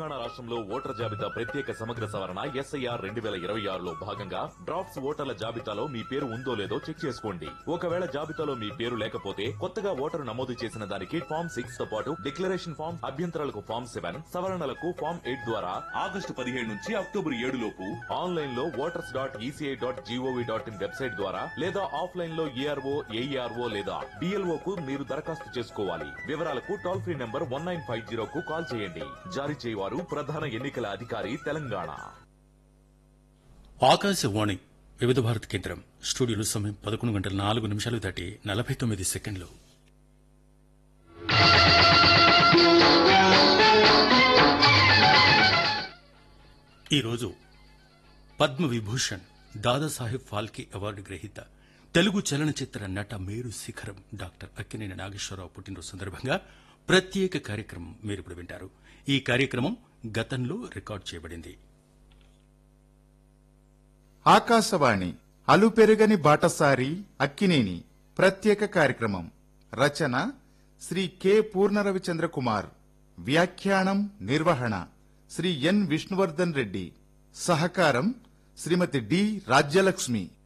తెలంగాణ రాష్ట్రంలో ఓటర్ జాబితా ప్రత్యేక సమగ్ర సవరణ ఎస్ఐఆర్ రెండు వేల ఇరవై ఆరులో భాగంగా డ్రాఫ్ట్స్ ఓటర్ల జాబితాలో మీ పేరు ఉందో లేదో చెక్ చేసుకోండి ఒకవేళ జాబితాలో మీ పేరు లేకపోతే కొత్తగా ఓటరు నమోదు చేసిన దానికి ఫామ్ సిక్స్ తో పాటు డిక్లరేషన్ ఫామ్ అభ్యంతరాలకు ఫామ్ సెవెన్ సవరణలకు ఫామ్ ఎయిట్ ద్వారా ఆగస్టు పదిహేడు నుంచి అక్టోబర్ ఏడు లోపు ఆన్లైన్ లో voters dot ECI dot GOV dot in website ద్వారా లేదా ఆఫ్లైన్ లో ఏఆర్ఓ ఏఈఆర్ఓ లేదా డిఎల్ఓ కు మీరు దరఖాస్తు చేసుకోవాలి వివరాలకు toll free number one nine five zero కు కాల్ చేయండి జారీ చేయవారు ప్రధాన ఎన్నికల అధికారి తెలంగాణ ఆకాశవాణి వివిధ భారతి కేంద్రం స్టూడియోలో సమయం పదకొండు గంటల నాలుగు నిమిషాలు దాటి నలభై తొమ్మిది సెకండ్లు ఈరోజు పద్మ విభూషణ్ దాదాసాహెబ్ ఫాల్కే అవార్డు గ్రహీత తెలుగు చలనచిత్ర నట మేరు శిఖరం డాక్టర్ అక్కినేని నాగేశ్వరరావు పుట్టినరోజు సందర్భంగా ప్రత్యేక కార్యక్రమం మీరు ఇప్పుడు వింటారు ఈ కార్యక్రమం గతంలో రికార్డ్ చేయబడింది ఆకాశవాణి అలుపెరుగని బాటసారి అక్కినేని ప్రత్యేక కార్యక్రమం రచన శ్రీ కె పూర్ణరవిచంద్ర కుమార్ వ్యాఖ్యానం నిర్వహణ శ్రీ ఎన్ విష్ణువర్ధన్ రెడ్డి సహకారం శ్రీమతి డి రాజ్యలక్ష్మి